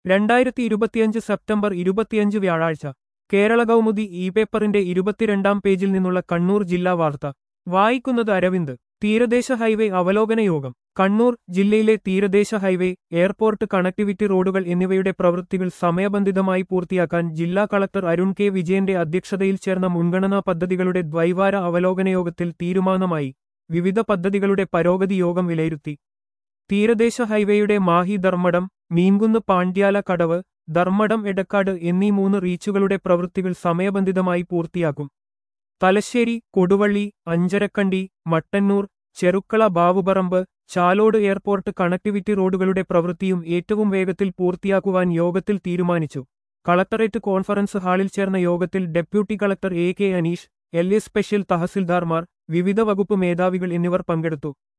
രണ്ടായിരത്തി ഇരുപത്തിയഞ്ച് സെപ്റ്റംബർ ഇരുപത്തിയഞ്ച് വ്യാഴാഴ്ച കേരള കൗമുദി ഇ പേപ്പറിന്റെ ഇരുപത്തിരണ്ടാം പേജിൽ നിന്നുള്ള കണ്ണൂർ ജില്ലാ വാർത്ത വായിക്കുന്നത് അരവിന്ദ് തീരദേശ ഹൈവേ അവലോകന യോഗം കണ്ണൂർ ജില്ലയിലെ തീരദേശ ഹൈവേ എയർപോർട്ട് കണക്ടിവിറ്റി റോഡുകൾ എന്നിവയുടെ പ്രവൃത്തികൾ സമയബന്ധിതമായി പൂർത്തിയാക്കാൻ ജില്ലാ കളക്ടർ അരുൺ കെ വിജയന്റെ അധ്യക്ഷതയിൽ ചേർന്ന മുൻഗണനാ പദ്ധതികളുടെ ദ്വൈവാര അവലോകന യോഗത്തിൽ തീരുമാനമായി വിവിധ പദ്ധതികളുടെ പരോഗതി യോഗം വിലയിരുത്തി തീരദേശ ഹൈവേയുടെ മാഹി ധർമ്മടം മീൻകുന്ന് പാണ്ഡ്യാല കടവ് ധർമ്മടം എടക്കാട് എന്നീ മൂന്ന് റീച്ചുകളുടെ പ്രവൃത്തികൾ സമയബന്ധിതമായി പൂർത്തിയാക്കും തലശ്ശേരി കൊടുവള്ളി അഞ്ചരക്കണ്ടി മട്ടന്നൂർ ചെറുക്കള ബാവുപറമ്പ് ചാലോട് എയർപോർട്ട് കണക്ടിവിറ്റി റോഡുകളുടെ പ്രവൃത്തിയും ഏറ്റവും വേഗത്തിൽ പൂർത്തിയാക്കുവാൻ യോഗത്തിൽ തീരുമാനിച്ചു കളക്ടറേറ്റ് കോൺഫറൻസ് ഹാളിൽ ചേർന്ന യോഗത്തിൽ deputy collector A K Aneesh L A special തഹസിൽദാർമാർ വിവിധ വകുപ്പ് മേധാവികൾ എന്നിവർ പങ്കെടുത്തു